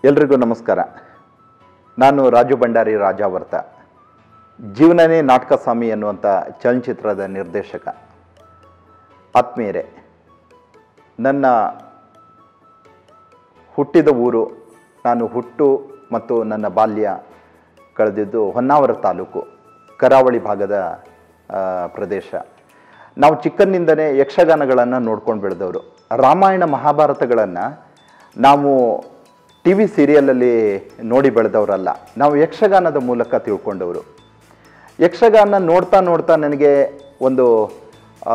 ಎಲ್ರಿಗೂ ನಮಸ್ಕಾರ ನಾನು ರಾಜು ಭಂಡಾರಿ ರಾಜಾವರ್ತ ಜೀವನನೇ ನಾಟಕ ಸ್ವಾಮಿ ಅನ್ನುವಂಥ ಚಲನಚಿತ್ರದ ನಿರ್ದೇಶಕ ಆತ್ಮೀಯರೇ ನನ್ನ ಹುಟ್ಟಿದ ಊರು ನಾನು ಹುಟ್ಟು ಮತ್ತು ನನ್ನ ಬಾಲ್ಯ ಕಳೆದಿದ್ದು ಹೊನ್ನಾವರ ತಾಲೂಕು ಕರಾವಳಿ ಭಾಗದ ಆ, ಪ್ರದೇಶ ನಾವು ಚಿಕ್ಕಂದಿನಿಂದನೇ ಯಕ್ಷಗಾನಗಳನ್ನು ನೋಡ್ಕೊಂಡು ಬೆಳೆದವರು ರಾಮಾಯಣ ಮಹಾಭಾರತಗಳನ್ನು ನಾವು ಟಿ ವಿ ಸೀರಿಯಲಲ್ಲಿ ನೋಡಿ ಬೆಳೆದವರಲ್ಲ ನಾವು ಯಕ್ಷಗಾನದ ಮೂಲಕ ತಿಳ್ಕೊಂಡವರು ಯಕ್ಷಗಾನ ನೋಡ್ತಾ ನೋಡ್ತಾ ನನಗೆ ಒಂದು ಆ,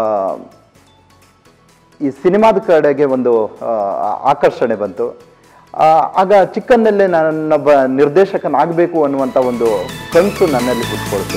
ಈ ಸಿನಿಮಾದ ಕಡೆಗೆ ಒಂದು ಆ, ಆಕರ್ಷಣೆ ಬಂತು ಆ, ಆಗ ಚಿಕ್ಕಂದಲ್ಲೇ ನಾನೊಬ್ಬ ನಿರ್ದೇಶಕನಾಗಬೇಕು ಅನ್ನುವಂಥ ಒಂದು ಕನಸು ನನ್ನಲ್ಲಿ ಹುಟ್ಕೊಳ್ತು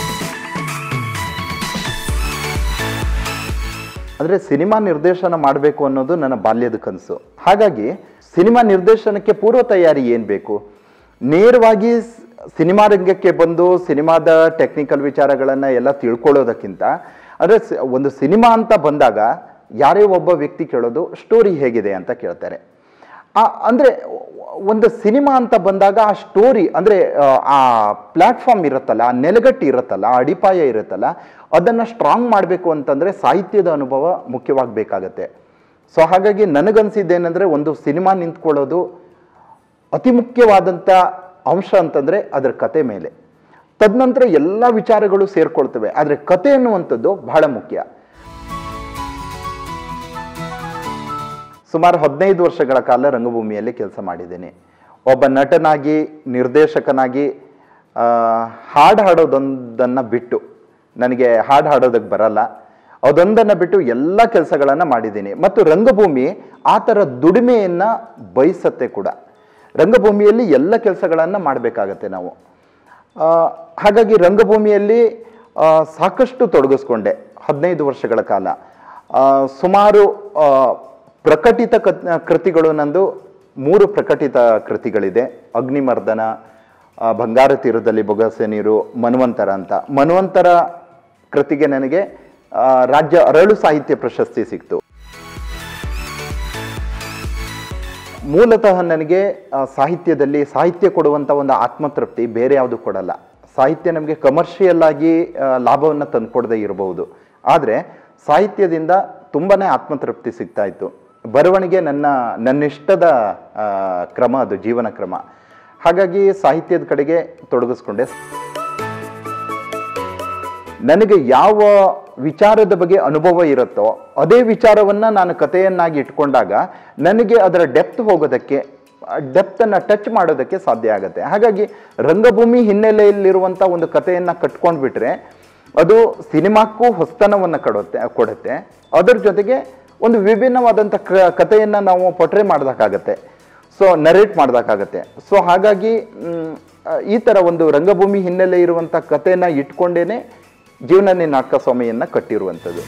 ಅಂದರೆ ಸಿನಿಮಾ ನಿರ್ದೇಶನ ಮಾಡಬೇಕು ಅನ್ನೋದು ನನ್ನ ಬಾಲ್ಯದ ಕನಸು ಹಾಗಾಗಿ ಸಿನಿಮಾ ನಿರ್ದೇಶನಕ್ಕೆ ಪೂರ್ವ ತಯಾರಿ ಏನು ಬೇಕು ನೇರವಾಗಿ ಸ್- ಸಿನಿಮಾ ರಂಗಕ್ಕೆ ಬಂದು ಸಿನಿಮಾದ ಟೆಕ್ನಿಕಲ್ ವಿಚಾರಗಳನ್ನು ಎಲ್ಲ ತಿಳ್ಕೊಳ್ಳೋದಕ್ಕಿಂತ ಅಂದರೆ ಸ- ಒಂದು ಸಿನಿಮಾ ಅಂತ ಬಂದಾಗ ಯಾರೇ ಒಬ್ಬ ವ್ಯಕ್ತಿ ಕೇಳೋದು ಸ್ಟೋರಿ ಹೇಗಿದೆ ಅಂತ ಕೇಳ್ತಾರೆ ಆ ಅಂದರೆ ಒಂದು ಸಿನಿಮಾ ಅಂತ ಬಂದಾಗ ಆ ಸ್ಟೋರಿ ಅಂದರೆ ಆ ಪ್ಲ್ಯಾಟ್ಫಾರ್ಮ್ ಇರುತ್ತಲ್ಲ ಆ ನೆಲಗಟ್ಟು ಇರುತ್ತಲ್ಲ ಆ ಅಡಿಪಾಯ ಇರುತ್ತಲ್ಲ ಅದನ್ನು ಸ್ಟ್ರಾಂಗ್ ಮಾಡಬೇಕು ಅಂತಂದರೆ ಸಾಹಿತ್ಯದ ಅನುಭವ ಮುಖ್ಯವಾಗಬೇಕಾಗತ್ತೆ ಸೊ ಹಾಗಾಗಿ ನನಗನ್ಸಿದ್ದೇನೆಂದರೆ ಒಂದು ಸಿನಿಮಾ ನಿಂತ್ಕೊಳ್ಳೋದು ಅತಿ ಮುಖ್ಯವಾದಂಥ ಅಂಶ ಅಂತಂದರೆ ಅದರ ಕತೆ ಮೇಲೆ ತದನಂತರ ಎಲ್ಲ ವಿಚಾರಗಳು ಸೇರ್ಕೊಳ್ತವೆ ಆದರೆ ಕತೆ ಅನ್ನುವಂಥದ್ದು ಬಹಳ ಮುಖ್ಯ ಸುಮಾರು ಹದಿನೈದು ವರ್ಷಗಳ ಕಾಲ ರಂಗಭೂಮಿಯಲ್ಲಿ ಕೆಲಸ ಮಾಡಿದ್ದೇನೆ ಒಬ್ಬ ನಟನಾಗಿ ನಿರ್ದೇಶಕನಾಗಿ ಆ, ಹಾಡು ಹಾಡೋದೊಂದನ್ನು ಬಿಟ್ಟು ನನಗೆ ಹಾಡು ಹಾಡೋದಕ್ಕೆ ಬರಲ್ಲ ಅದೊಂದನ್ನು ಬಿಟ್ಟು ಎಲ್ಲ ಕೆಲಸಗಳನ್ನು ಮಾಡಿದ್ದೀನಿ ಮತ್ತು ರಂಗಭೂಮಿ ಆ ಥರ ದುಡಿಮೆಯನ್ನು ಬಯಸತ್ತೆ ಕೂಡ ರಂಗಭೂಮಿಯಲ್ಲಿ ಎಲ್ಲ ಕೆಲಸಗಳನ್ನು ಮಾಡಬೇಕಾಗತ್ತೆ ನಾವು ಆ, ಹಾಗಾಗಿ ರಂಗಭೂಮಿಯಲ್ಲಿ ಆ, ಸಾಕಷ್ಟು ತೊಡಗಿಸ್ಕೊಂಡೆ ಹದಿನೈದು ವರ್ಷಗಳ ಕಾಲ ಆ, ಸುಮಾರು ಆ, ಪ್ರಕಟಿತ ಕತ್ ಕೃತಿಗಳು ನಂದು ಮೂರು ಪ್ರಕಟಿತ ಕೃತಿಗಳಿದೆ ಅಗ್ನಿಮರ್ದನ ಆ, ಬಂಗಾರ ತೀರದಲ್ಲಿ ಬೊಗಸೆ ನೀರು ಮನ್ವಂತರ ಅಂತ ಮನ್ವಂತರ ಕೃತಿಗೆ ನನಗೆ ಆ, ರಾಜ್ಯ ಅರಳು ಸಾಹಿತ್ಯ ಪ್ರಶಸ್ತಿ ಸಿಕ್ತು ಮೂಲತಃ ನನಗೆ ಆ, ಸಾಹಿತ್ಯದಲ್ಲಿ ಸಾಹಿತ್ಯ ಕೊಡುವಂಥ ಒಂದು ಆತ್ಮತೃಪ್ತಿ ಬೇರೆ ಯಾವುದು ಕೊಡಲ್ಲ ಸಾಹಿತ್ಯ ನಮಗೆ ಕಮರ್ಷಿಯಲ್ ಆಗಿ ಲಾಭವನ್ನು ತಂದುಕೊಡದೇ ಇರಬಹುದು ಆದರೆ ಸಾಹಿತ್ಯದಿಂದ ತುಂಬಾ ಆತ್ಮತೃಪ್ತಿ ಸಿಗ್ತಾ ಇತ್ತು ಬರವಣಿಗೆ ನನ್ನ ನನ್ನಿಷ್ಟದ ಆ, ಕ್ರಮ ಅದು ಜೀವನ ಕ್ರಮ ಹಾಗಾಗಿ ಸಾಹಿತ್ಯದ ಕಡೆಗೆ ತೊಡಗಿಸ್ಕೊಂಡೆ ನನಗೆ ಯಾವ ವಿಚಾರದ ಬಗ್ಗೆ ಅನುಭವ ಇರುತ್ತೋ ಅದೇ ವಿಚಾರವನ್ನ ನಾನು ಕಥೆಯನ್ನಾಗಿ ಇಟ್ಕೊಂಡಾಗ ನನಗೆ ಅದರ ಡೆಪ್ತ್ ಹೋಗೋದಕ್ಕೆ ಡೆಪ್ತನ್ನು ಟಚ್ ಮಾಡೋದಕ್ಕೆ ಸಾಧ್ಯ ಆಗುತ್ತೆ ಹಾಗಾಗಿ ರಂಗಭೂಮಿ ಹಿನ್ನೆಲೆಯಲ್ಲಿರುವಂಥ ಒಂದು ಕಥೆಯನ್ನು ಕಟ್ಕೊಂಡ್ಬಿಟ್ರೆ ಅದು ಸಿನಿಮಾಕ್ಕೂ ಹೊಸ್ತನವನ್ನು ಕೊಡುತ್ತೆ ಕೊಡುತ್ತೆ ಅದರ ಜೊತೆಗೆ ಒಂದು ವಿಭಿನ್ನವಾದಂಥ ಕ ಕಥೆಯನ್ನು ನಾವು ಪೊಟ್ರೆ ಮಾಡೋದಕ್ಕಾಗತ್ತೆ ಸೊ ನರೇಟ್ ಮಾಡೋದಕ್ಕಾಗತ್ತೆ ಸೊ ಹಾಗಾಗಿ ಮ್, ಆ, ಈ ಥರ ಒಂದು ರಂಗಭೂಮಿ ಹಿನ್ನೆಲೆ ಇರುವಂಥ ಕಥೆನ ಇಟ್ಕೊಂಡೇನೆ ಜೀವನನೇ ನಾಟಕ ಸ್ವಾಮಿಯನ್ನು ಕಟ್ಟಿರುವಂಥದ್ದು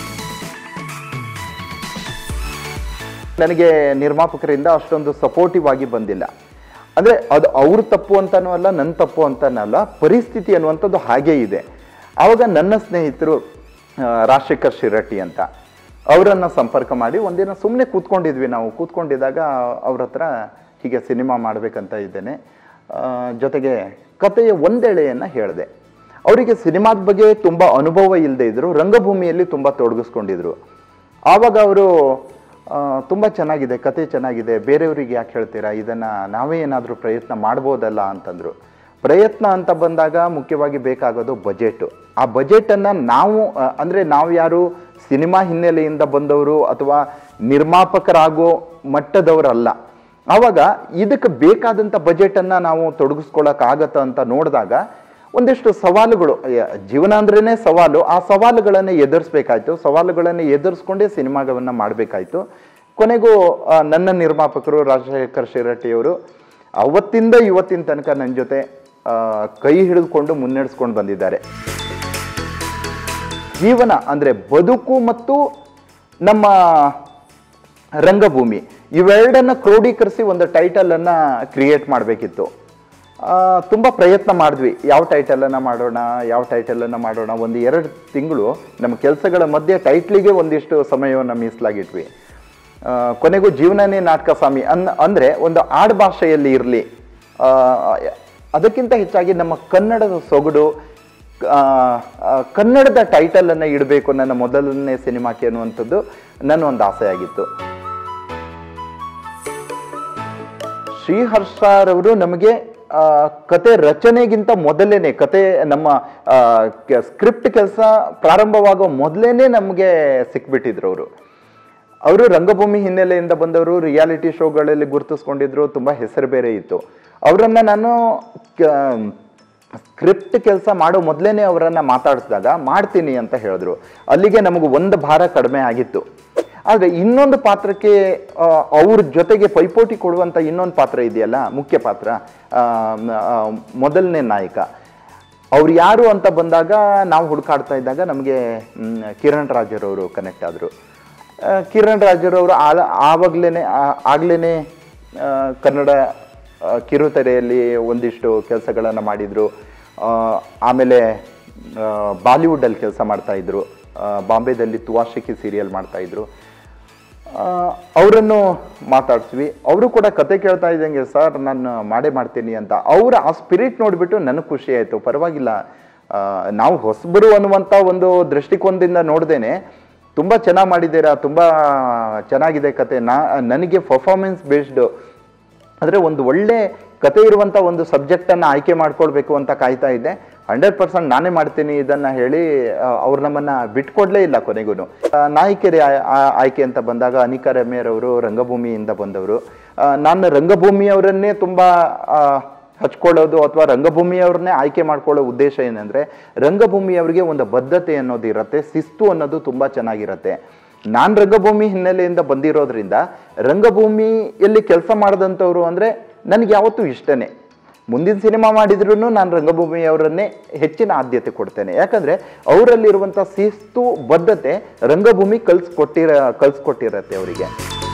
ನನಗೆ ನಿರ್ಮಾಪಕರಿಂದ ಅಷ್ಟೊಂದು ಸಪೋರ್ಟಿವ್ ಆಗಿ ಬಂದಿಲ್ಲ ಅಂದರೆ ಅದು ಅವ್ರ ತಪ್ಪು ಅಂತನೂ ಅಲ್ಲ ನನ್ನ ತಪ್ಪು ಅಂತನೂ ಅಲ್ಲ ಪರಿಸ್ಥಿತಿ ಅನ್ನುವಂಥದ್ದು ಹಾಗೇ ಇದೆ ಆವಾಗ ನನ್ನ ಸ್ನೇಹಿತರು ಆ, ರಾಜಶೇಖರ್ ಶಿರಟ್ಟಿ ಅಂತ ಅವರನ್ನು ಸಂಪರ್ಕ ಮಾಡಿ ಒಂದಿನ ಸುಮ್ಮನೆ ಕೂತ್ಕೊಂಡಿದ್ವಿ ನಾವು ಕೂತ್ಕೊಂಡಿದ್ದಾಗ ಅವ್ರ ಹತ್ರ ಹೀಗೆ ಸಿನಿಮಾ ಮಾಡಬೇಕಂತ ಇದ್ದೇನೆ ಆ, ಜೊತೆಗೆ ಕಥೆಯ ಒಂದೆಳೆಯನ್ನು ಹೇಳಿದೆ ಅವರಿಗೆ ಸಿನಿಮಾದ ಬಗ್ಗೆ ತುಂಬ ಅನುಭವ ಇಲ್ಲದೆ ಇದ್ದರು ರಂಗಭೂಮಿಯಲ್ಲಿ ತುಂಬ ತೊಡಗಿಸ್ಕೊಂಡಿದ್ರು ಆವಾಗ ಅವರು ತುಂಬ ಚೆನ್ನಾಗಿದೆ ಕತೆ ಚೆನ್ನಾಗಿದೆ ಬೇರೆಯವರಿಗೆ ಯಾಕೆ ಹೇಳ್ತೀರಾ ಇದನ್ನು ನಾವೇ ಏನಾದರೂ ಪ್ರಯತ್ನ ಮಾಡ್ಬೋದಲ್ಲ ಅಂತಂದರು ಪ್ರಯತ್ನ ಅಂತ ಬಂದಾಗ ಮುಖ್ಯವಾಗಿ ಬೇಕಾಗೋದು ಬಜೆಟು ಆ ಬಜೆಟನ್ನು ನಾವು ಆ, ಅಂದರೆ ನಾವು ಯಾರು ಸಿನಿಮಾ ಹಿನ್ನೆಲೆಯಿಂದ ಬಂದವರು ಅಥವಾ ನಿರ್ಮಾಪಕರಾಗೋ ಮಟ್ಟದವರಲ್ಲ ಆವಾಗ ಇದಕ್ಕೆ ಬೇಕಾದಂಥ ಬಜೆಟನ್ನು ನಾವು ತೊಡಗಿಸ್ಕೊಳ್ಳೋಕ್ಕಾಗತ್ತ ಅಂತ ನೋಡಿದಾಗ ಒಂದಿಷ್ಟು ಸವಾಲುಗಳು ಯ- ಜೀವನ ಅಂದ್ರೇ ಸವಾಲು ಆ ಸವಾಲುಗಳನ್ನು ಎದುರಿಸ್ಬೇಕಾಯ್ತು ಸವಾಲುಗಳನ್ನು ಎದುರಿಸ್ಕೊಂಡೇ ಸಿನಿಮಾವನ್ನು ಮಾಡಬೇಕಾಯ್ತು ಕೊನೆಗೂ ಆ, ನನ್ನ ನಿರ್ಮಾಪಕರು ರಾಜಶೇಖರ್ ಶಿರಟ್ಟಿಯವರು ಅವತ್ತಿಂದ ಇವತ್ತಿನ ತನಕ ನನ್ನ ಜೊತೆ ಆ, ಕೈ ಹಿಡಿದುಕೊಂಡು ಮುನ್ನಡೆಸ್ಕೊಂಡು ಬಂದಿದ್ದಾರೆ ಜೀವನ ಅಂದರೆ ಬದುಕು ಮತ್ತು ನಮ್ಮ ರಂಗಭೂಮಿ ಇವೆರಡನ್ನ ಕ್ರೋಢೀಕರಿಸಿ ಒಂದು ಟೈಟಲನ್ನು ಕ್ರಿಯೇಟ್ ಮಾಡಬೇಕಿತ್ತು ತುಂಬ ಪ್ರಯತ್ನ ಮಾಡಿದ್ವಿ ಯಾವ ಟೈಟಲನ್ನು ಮಾಡೋಣ ಯಾವ ಟೈಟಲನ್ನು ಮಾಡೋಣ ಒಂದು ಎರಡು ತಿಂಗಳು ನಮ್ಮ ಕೆಲಸಗಳ ಮಧ್ಯೆ ಟೈಟ್ಲಿಗೆ ಒಂದಿಷ್ಟು ಸಮಯವನ್ನು ಮೀಸಲಾಗಿಟ್ವಿ ಕೊನೆಗೂ ಜೀವನನೇ ನಾಟಕ ಸ್ವಾಮಿ ಅನ್ ಅಂದರೆ ಒಂದು ಆಡು ಭಾಷೆಯಲ್ಲಿ ಇರಲಿ ಅದಕ್ಕಿಂತ ಹೆಚ್ಚಾಗಿ ನಮ್ಮ ಕನ್ನಡದ ಸೊಗಡು ಆ, ಆ, ಕನ್ನಡದ ಟೈಟಲನ್ನು ಇಡಬೇಕು ನನ್ನ ಮೊದಲನೇ ಸಿನಿಮಾಕ್ಕೆ ಅನ್ನುವಂಥದ್ದು ನನ್ನ ಒಂದು ಆಸೆ ಆಗಿತ್ತು ಶ್ರೀಹರ್ಷರವರು ನಮಗೆ ಆ, ಕತೆ ರಚನೆಗಿಂತ ಮೊದಲೇನೆ ಕತೆ ನಮ್ಮ ಸ್ಕ್ರಿಪ್ಟ್ ಕೆಲಸ ಪ್ರಾರಂಭವಾಗೋ ಮೊದಲೇನೆ ನಮಗೆ ಸಿಕ್ಬಿಟ್ಟಿದ್ರು ಅವರು ಅವರು ರಂಗಭೂಮಿ ಹಿನ್ನೆಲೆಯಿಂದ ಬಂದವರು ರಿಯಾಲಿಟಿ ಶೋಗಳಲ್ಲಿ ಗುರುತಿಸ್ಕೊಂಡಿದ್ರು ತುಂಬ ಹೆಸರು ಬೇರೆ ಇತ್ತು ಅವರನ್ನ ನಾನು ಸ್ಕ್ರಿಪ್ಟ್ ಕೆಲಸ ಮಾಡೋ ಮೊದಲೇನೆ ಅವರನ್ನ ಮಾತಾಡಿಸಿದಾಗ ಮಾಡ್ತೀನಿ ಅಂತ ಹೇಳಿದ್ರು ಅಲ್ಲಿಗೆ ನಮಗೆ ಒಂದು ಭಾರ ಕಡಿಮೆ ಆಗಿತ್ತು ಆದರೆ ಇನ್ನೊಂದು ಪಾತ್ರಕ್ಕೆ ಆ, ಅವ್ರ ಜೊತೆಗೆ ಪೈಪೋಟಿ ಕೊಡುವಂಥ ಇನ್ನೊಂದು ಪಾತ್ರ ಇದೆಯಲ್ಲ ಮುಖ್ಯ ಪಾತ್ರ ಆ, ಆ, ಮೊದಲನೇ ನಾಯಕ ಅವ್ರು ಯಾರು ಅಂತ ಬಂದಾಗ ನಾವು ಹುಡುಕಾಡ್ತಾ ಇದ್ದಾಗ ನಮಗೆ ಮ್, ಕಿರಣ್ ರಾಜರವರು ಕನೆಕ್ಟ್ ಆದರು ಕಿರಣ್ ರಾಜರವರು ಆಲ ಆವಾಗಲೇ ಆಗ್ಲೇ ಕನ್ನಡ ಆ, ಕಿರುತೆರೆಯಲ್ಲಿ ಒಂದಿಷ್ಟು ಕೆಲಸಗಳನ್ನು ಮಾಡಿದರು ಆಮೇಲೆ ಆ, ಬಾಲಿವುಡಲ್ಲಿ ಕೆಲಸ ಮಾಡ್ತಾಯಿದ್ರು ಬಾಂಬೆದಲ್ಲಿ ತುವಾಶಿಕಿ ಸೀರಿಯಲ್ ಮಾಡ್ತಾಯಿದ್ರು ಅವರನ್ನು ಮಾತಾಡ್ಸ್ವಿ ಅವರು ಕೂಡ ಕತೆ ಕೇಳ್ತಾ ಇದ್ದಂಗೆ ಸರ್ ನಾನು ಮಾಡೇ ಮಾಡ್ತೀನಿ ಅಂತ ಅವರ ಆ ಸ್ಪಿರಿಟ್ ನೋಡಿಬಿಟ್ಟು ನನಗೆ ಖುಷಿ ಆಯಿತು ಪರವಾಗಿಲ್ಲ ಆ, ನಾವು ಹೊಸಬರು ಅನ್ನುವಂಥ ಒಂದು ದೃಷ್ಟಿಕೋನದಿಂದ ನೋಡ್ದೇನೆ ತುಂಬ ಚೆನ್ನಾಗಿ ಮಾಡಿದ್ದೀರಾ ತುಂಬ ಚೆನ್ನಾಗಿದೆ ಕತೆ ನಾ ನನಗೆ ಪರ್ಫಾರ್ಮೆನ್ಸ್ ಬೇಸ್ಡ್ ಅಂದರೆ ಒಂದು ಒಳ್ಳೆ ಕತೆ ಇರುವಂಥ ಒಂದು ಸಬ್ಜೆಕ್ಟನ್ನು ಆಯ್ಕೆ ಮಾಡ್ಕೊಳ್ಬೇಕು ಅಂತ ಕಾಯ್ತಾ ಇದ್ದೆ ಹಂಡ್ರೆಡ್ ಪರ್ಸೆಂಟ್ ನಾನೇ ಮಾಡ್ತೀನಿ ಇದನ್ನು ಹೇಳಿ ಅವ್ರು ನಮ್ಮನ್ನು ಬಿಟ್ಕೊಡ್ಲೇ ಇಲ್ಲ ಕೊನೆಗೂ ನಾಯಕಿಯರ ಆಯ್ಕೆ ಅಂತ ಬಂದಾಗ ಅನಿಕಾ ರಮ್ಯರವರು ರಂಗಭೂಮಿಯಿಂದ ಬಂದವರು ಆ, ನಾನು ರಂಗಭೂಮಿಯವರನ್ನೇ ತುಂಬ ಆ, ಹಚ್ಕೊಳ್ಳೋದು ಅಥವಾ ರಂಗಭೂಮಿಯವ್ರನ್ನೇ ಆಯ್ಕೆ ಮಾಡ್ಕೊಳ್ಳೋ ಉದ್ದೇಶ ಏನಂದರೆ ರಂಗಭೂಮಿಯವರಿಗೆ ಒಂದು ಬದ್ಧತೆ ಅನ್ನೋದು ಇರುತ್ತೆ ಶಿಸ್ತು ಅನ್ನೋದು ತುಂಬ ಚೆನ್ನಾಗಿರುತ್ತೆ ನಾನು ರಂಗಭೂಮಿ ಹಿನ್ನೆಲೆಯಿಂದ ಬಂದಿರೋದ್ರಿಂದ ರಂಗಭೂಮಿಯಲ್ಲಿ ಕೆಲಸ ಮಾಡಿದಂಥವ್ರು ಅಂದರೆ ನನಗೆ ಯಾವತ್ತೂ ಇಷ್ಟನೇ ಮುಂದಿನ ಸಿನಿಮಾ ಮಾಡಿದ್ರೂ ನಾನು ರಂಗಭೂಮಿಯವರನ್ನೇ ಹೆಚ್ಚಿನ ಆದ್ಯತೆ ಕೊಡ್ತೇನೆ ಯಾಕಂದರೆ ಅವರಲ್ಲಿರುವಂಥ ಶಿಸ್ತು ಬದ್ಧತೆ ರಂಗಭೂಮಿ ಕಲ್ಸ್ಕೊಟ್ಟಿರ ಕಲ್ಸ್ಕೊಟ್ಟಿರತ್ತೆ ಅವರಿಗೆ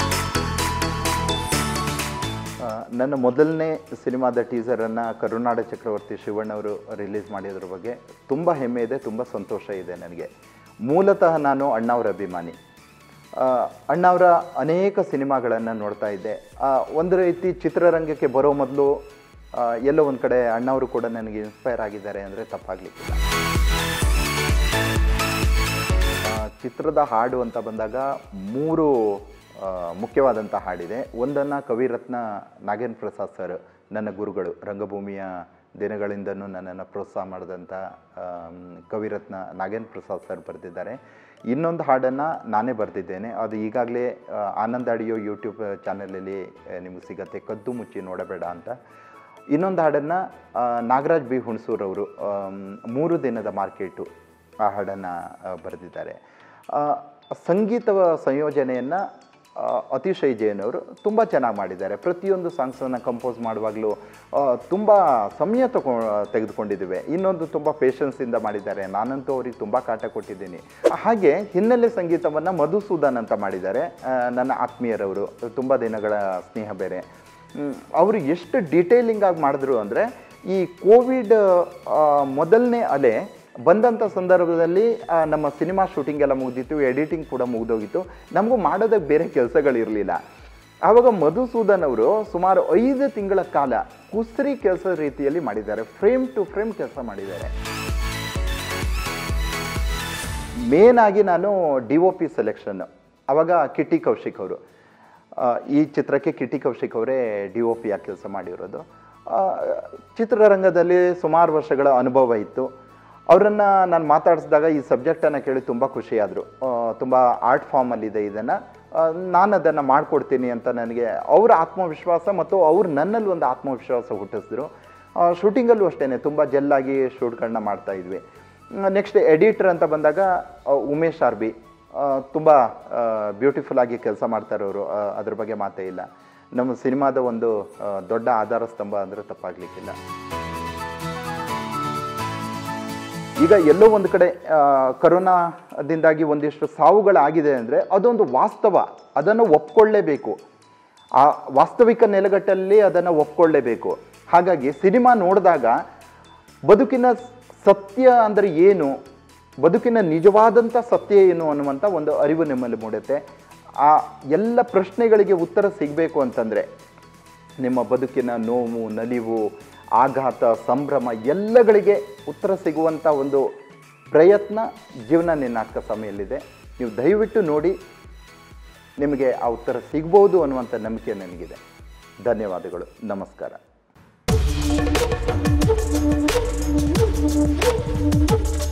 ಆ, ನನ್ನ ಮೊದಲನೇ ಸಿನಿಮಾದ ಟೀಸರನ್ನು ಕರುನಾಡ ಚಕ್ರವರ್ತಿ ಶಿವಣ್ಣವರು ರಿಲೀಸ್ ಮಾಡಿದ್ರ ಬಗ್ಗೆ ತುಂಬ ಹೆಮ್ಮೆ ಇದೆ ತುಂಬ ಸಂತೋಷ ಇದೆ ನನಗೆ ಮೂಲತಃ ನಾನು ಅಣ್ಣವರ ಅಭಿಮಾನಿ ಆ, ಅಣ್ಣವರ ಅನೇಕ ಸಿನಿಮಾಗಳನ್ನು ನೋಡ್ತಾ ಇದ್ದೆ ಆ, ಒಂದು ರೀತಿ ಚಿತ್ರರಂಗಕ್ಕೆ ಬರೋ ಮೊದಲು ಎಲ್ಲೋ ಒಂದು ಕಡೆ ಅಣ್ಣವರು ಕೂಡ ನನಗೆ ಇನ್ಸ್ಪೈರ್ ಆಗಿದ್ದಾರೆ ಅಂದರೆ ತಪ್ಪಾಗಲಿಕ್ಕಿಲ್ಲ ಆ, ಚಿತ್ರದ ಹಾಡು ಅಂತ ಬಂದಾಗ ಮೂರು ಆ, ಮುಖ್ಯವಾದಂಥ ಹಾಡಿದೆ ಒಂದನ್ನು ಕವಿರತ್ನ ನಾಗೇಂದ್ರ ಪ್ರಸಾದ್ ಸರ್ ನನ್ನ ಗುರುಗಳು ರಂಗಭೂಮಿಯ ದಿನಗಳಿಂದನೂ ನನ್ನನ್ನು ಪ್ರೋತ್ಸಾಹ ಮಾಡಿದಂಥ ಆಮ್, ಕವಿರತ್ನ ನಾಗೇಂದ್ರ ಪ್ರಸಾದ್ ಸರ್ ಬರೆದಿದ್ದಾರೆ ಇನ್ನೊಂದು ಹಾಡನ್ನು ನಾನೇ ಬರೆದಿದ್ದೇನೆ ಅದು ಈಗಾಗಲೇ ಆ, ಆನಂದ್ ಆಡಿಯೋ ಯೂಟ್ಯೂಬ್ ಚಾನಲಲ್ಲಿ ನಿಮಗೆ ಸಿಗತ್ತೆ ಕದ್ದು ಮುಚ್ಚಿ ನೋಡಬೇಡ ಅಂತ ಇನ್ನೊಂದು ಹಾಡನ್ನು ನಾಗರಾಜ್ ಬಿ ಹುಣಸೂರವರು ಆಮ್, ಮೂರು ದಿನದ ಮಾರ್ಕೆಟು ಆ ಹಾಡನ್ನು ಬರೆದಿದ್ದಾರೆ ಆ, ಸಂಗೀತ ಸಂಯೋಜನೆಯನ್ನು ಅತಿಶಯ್ ಜೈನ್ ಅವರು ತುಂಬ ಚೆನ್ನಾಗಿ ಮಾಡಿದ್ದಾರೆ ಪ್ರತಿಯೊಂದು ಸಾಂಗ್ಸನ್ನು ಕಂಪೋಸ್ ಮಾಡುವಾಗಲೂ ತುಂಬ ಸಮಯ ತಗೊ ತೆಗೆದುಕೊಂಡಿದ್ದೇವೆ ಇನ್ನೊಂದು ತುಂಬ ಪೇಷನ್ಸಿಂದ ಮಾಡಿದ್ದಾರೆ ನಾನಂತೂ ಅವ್ರಿಗೆ ತುಂಬ ಕಾಟ ಕೊಟ್ಟಿದ್ದೀನಿ ಹಾಗೆ ಹಿನ್ನೆಲೆ ಸಂಗೀತವನ್ನು ಮಧುಸೂದನ್ ಅಂತ ಮಾಡಿದ್ದಾರೆ ಆ, ನನ್ನ ಆತ್ಮೀಯರವರು ತುಂಬ ದಿನಗಳ ಸ್ನೇಹ ಬೇರೆ ಮ್, ಅವರು ಎಷ್ಟು ಡೀಟೇಲಿಂಗ್ ಆಗಿ ಮಾಡಿದ್ರು ಅಂದರೆ ಈ ಕೋವಿಡ್ ಆ, ಮೊದಲನೇ ಅಲೆ ಬಂದಂಥ ಸಂದರ್ಭದಲ್ಲಿ ಆ, ನಮ್ಮ ಸಿನಿಮಾ ಶೂಟಿಂಗ್ ಎಲ್ಲ ಮುಗ್ದಿತ್ತು ಎಡಿಟಿಂಗ್ ಕೂಡ ಮುಗ್ದೋಗಿತ್ತು ನಮಗೂ ಮಾಡೋದಕ್ಕೆ ಬೇರೆ ಕೆಲಸಗಳಿರಲಿಲ್ಲ ಆವಾಗ ಮಧುಸೂದನ್ ಅವರು ಸುಮಾರು ಐದು ತಿಂಗಳ ಕಾಲ ಕುಸ್ರಿ ಕೆಲಸ ರೀತಿಯಲ್ಲಿ ಮಾಡಿದ್ದಾರೆ ಫ್ರೇಮ್ ಟು ಫ್ರೇಮ್ ಕೆಲಸ ಮಾಡಿದ್ದಾರೆ ಮೇನ್ ಆಗಿ ನಾನು ಡಿ ಒ ಪಿ ಸೆಲೆಕ್ಷನ್ ಅವಾಗ ಕಿಟ್ಟಿ ಕೌಶಿಕ್ ಅವರು ಆ, ಈ ಚಿತ್ರಕ್ಕೆ ಕಿಟ್ಟಿ ಕೌಶಿಕ್ ಅವರೇ ಡಿ ಒ ಪಿ ಆಗಿ ಕೆಲಸ ಮಾಡಿರೋದು ಆ, ಚಿತ್ರರಂಗದಲ್ಲಿ ಸುಮಾರು ವರ್ಷಗಳ ಅನುಭವ ಇತ್ತು ಅವರನ್ನು ನಾನು ಮಾತಾಡಿಸಿದಾಗ ಈ ಸಬ್ಜೆಕ್ಟನ್ನು ಕೇಳಿ ತುಂಬ ಖುಷಿಯಾದರು ತುಂಬ ಆರ್ಟ್ ಫಾರ್ಮಲ್ಲಿದೆ ಇದನ್ನು ನಾನು ಅದನ್ನು ಮಾಡಿಕೊಡ್ತೀನಿ ಅಂತ ನನಗೆ ಅವರ ಆತ್ಮವಿಶ್ವಾಸ ಮತ್ತು ಅವ್ರು ನನ್ನಲ್ಲಿ ಒಂದು ಆತ್ಮವಿಶ್ವಾಸ ಹುಟ್ಟಿಸಿದ್ರು ಶೂಟಿಂಗಲ್ಲೂ ಅಷ್ಟೇ ತುಂಬ ಜೆಲ್ಲಾಗಿ ಶೂಟ್ಗಳನ್ನ ಮಾಡ್ತಾ ಇದ್ವಿ ನೆಕ್ಸ್ಟ್ ಎಡಿಟರ್ ಅಂತ ಬಂದಾಗ ಆ, ಉಮೇಶ್ ಆರ್ ಬಿ ತುಂಬ ಬ್ಯೂಟಿಫುಲ್ ಆಗಿ ಕೆಲಸ ಮಾಡ್ತಾರೆ ಅವರು ಅದ್ರ ಬಗ್ಗೆ ಮಾತೇ ಇಲ್ಲ ನಮ್ಮ ಸಿನಿಮಾದ ಒಂದು ಆ, ದೊಡ್ಡ ಆಧಾರ ಸ್ತಂಭ ಅಂದರೆ ತಪ್ಪಾಗಲಿಕ್ಕಿಲ್ಲ ಈಗ ಎಲ್ಲೋ ಒಂದು ಕಡೆ ಆ, ಕರೋನಾದಿಂದಾಗಿ ಒಂದಿಷ್ಟು ಸಾವುಗಳಾಗಿದೆ ಅಂದರೆ ಅದೊಂದು ವಾಸ್ತವ ಅದನ್ನು ಒಪ್ಕೊಳ್ಳೇಬೇಕು ಆ ವಾಸ್ತವಿಕ ನೆಲೆಗಟ್ಟಲ್ಲಿ ಅದನ್ನು ಒಪ್ಕೊಳ್ಳೇಬೇಕು ಹಾಗಾಗಿ ಸಿನಿಮಾ ನೋಡಿದಾಗ ಬದುಕಿನ ಸತ್ಯ ಅಂದರೆ ಏನು ಬದುಕಿನ ನಿಜವಾದಂಥ ಸತ್ಯ ಏನು ಅನ್ನುವಂಥ ಒಂದು ಅರಿವು ನಿಮ್ಮಲ್ಲಿ ಮೂಡುತ್ತೆ ಆ ಎಲ್ಲ ಪ್ರಶ್ನೆಗಳಿಗೆ ಉತ್ತರ ಸಿಗಬೇಕು ಅಂತಂದರೆ ನಿಮ್ಮ ಬದುಕಿನ ನೋವು ನಲಿವು ಆಘಾತ ಸಂಭ್ರಮ ಎಲ್ಲಗಳಿಗೆ ಉತ್ತರ ಸಿಗುವಂಥ ಒಂದು ಪ್ರಯತ್ನ ಜೀವನ ನಿನ್ನಾಟಕ ಸಮಯಲ್ಲಿದೆ ನೀವು ದಯವಿಟ್ಟು ನೋಡಿ ನಿಮಗೆ ಆ ಉತ್ತರ ಸಿಗ್ಬೋದು ಅನ್ನುವಂಥ ನಂಬಿಕೆ ನನಗಿದೆ ಧನ್ಯವಾದಗಳು ನಮಸ್ಕಾರ Thank you.